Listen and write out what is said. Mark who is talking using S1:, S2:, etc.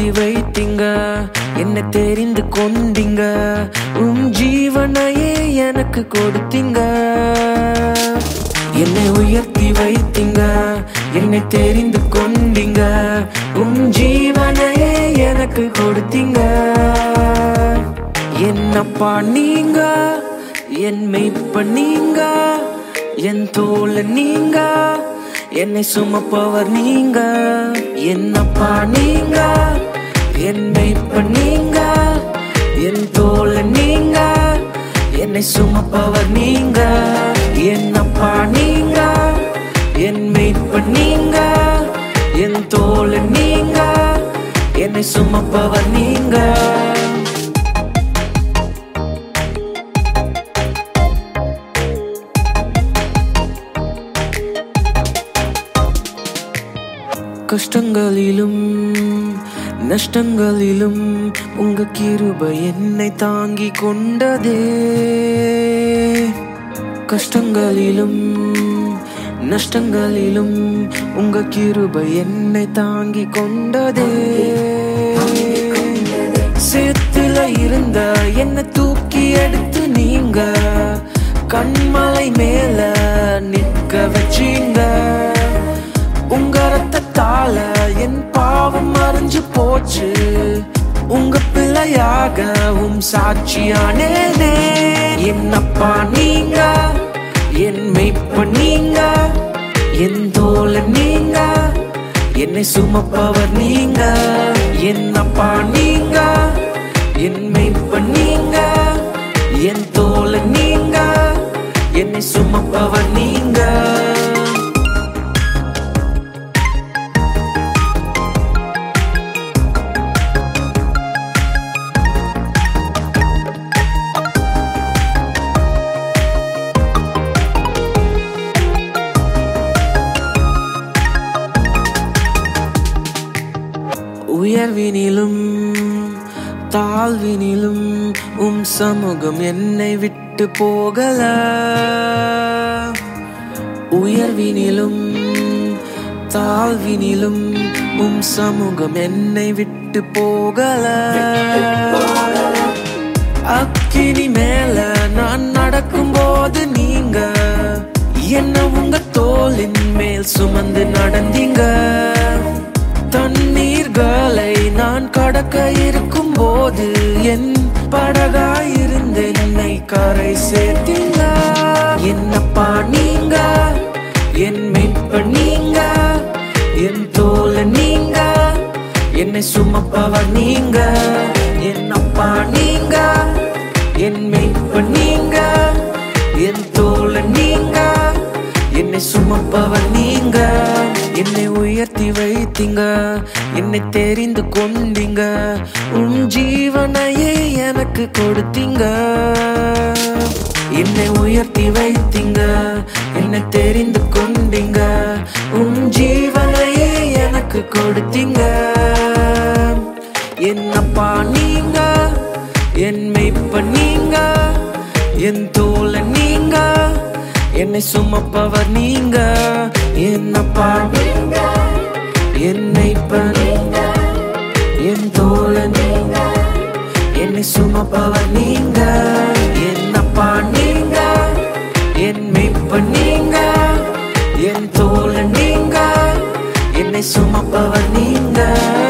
S1: உயர்த்தி வைத்தீங்க என்ன தெரிந்து கொண்டீங்க உம் ஜீவனையே எனக்கு கொடுத்தீங்க என்னை உயர்த்தி வைத்தீங்க என்னை தெரிந்து கொண்டீங்க உம் ஜீவனையே எனக்கு கொடுத்தீங்க என்னப்பா நீங்க என் மெய்ப்ப நீங்க என் தோல் நீங்க என்னை சுமப்பவர் நீங்க என்னப்பா நீங்க என் மெய்ப்ப நீங்க என் தோல் நீங்க என்னை சுமப்பவர் நீங்க என்னப்பா நீங்க என் மெய்ப்ப நீங்க என் தோல் நீங்க என்னை சுமப்பவர் நீங்க கஷ்டங்களிலும் நஷ்டங்களிலும் உங்க கிருபை என்னை தாங்கி கொண்டதே கஷ்டங்களிலும் நஷ்டங்களிலும் உங்க கிருபை என்னை தாங்கி கொண்டதே சேத்துல இருந்த என்ன தூக்கி எடுத்து நீங்க கண்மலை மேல நிற்க வச்சீங்க உங்க ரத்தத்தால என் பாவம் மறைஞ்சு போச்சு உங்க பிள்ளையாக உம் சாட்சியானேனே என்னப்பா நீங்க என் மெய்ப்ப நீங்க என் தோல நீங்க என்னை சுமப்பவர் நீங்க என்னப்பா நீங்க என் மெய்ப்ப நீங்க என் தோல நீங்க என்னை சுமப்பவர் நீங்க உயர்வினிலும் தாழ்வினிலும் உம் சமூகம் என்னை விட்டு போகல உயர்வினிலும் தாழ்வினிலும் உம் சமூகம் என்னை விட்டு போகல அக்கினி மேல நான் நடக்கும்போது நீங்க என்ன உங்க தோளின் மேல் சுமந்து நடந்தீங்க தண்ணீர்களை நான் கடக்க இருக்கும் போது என் படகாயிருந்து என்னை கரை சேர்த்தீங்க என்னப்பா நீங்க என் மீட்ப நீங்க என் தோல நீங்க என்னை சுமப்பவர் நீங்க என்னப்பா நீங்க என் மீட்ப நீங்க என் தோல நீங்க என்னை சுமப்பவர் நீங்க என்னை உயர்த்தி வைத்தீங்க என்னை தெரிந்து கொண்டீங்க உன் ஜீவனையே எனக்கு கொடுத்தீங்க என்னை உயர்த்தி வைத்தீங்க என்னை தெரிந்து கொண்டீங்க உன் ஜீவனையே எனக்கு கொடுத்தீங்க என்னப்பா நீங்க என் மெய்ப்ப நீங்க என் தோல நீங்க என்னை சுமப்பவர் நீங்க என்னப்பா நீங்க என்னை நீங்க என் தோல நீங்க என்னை சுமப்பவர் நீங்க என்னப்பா நீங்க என் மெய்ப்ப நீங்க என் தோல நீங்க என்னை சுமப்பவர் நீங்க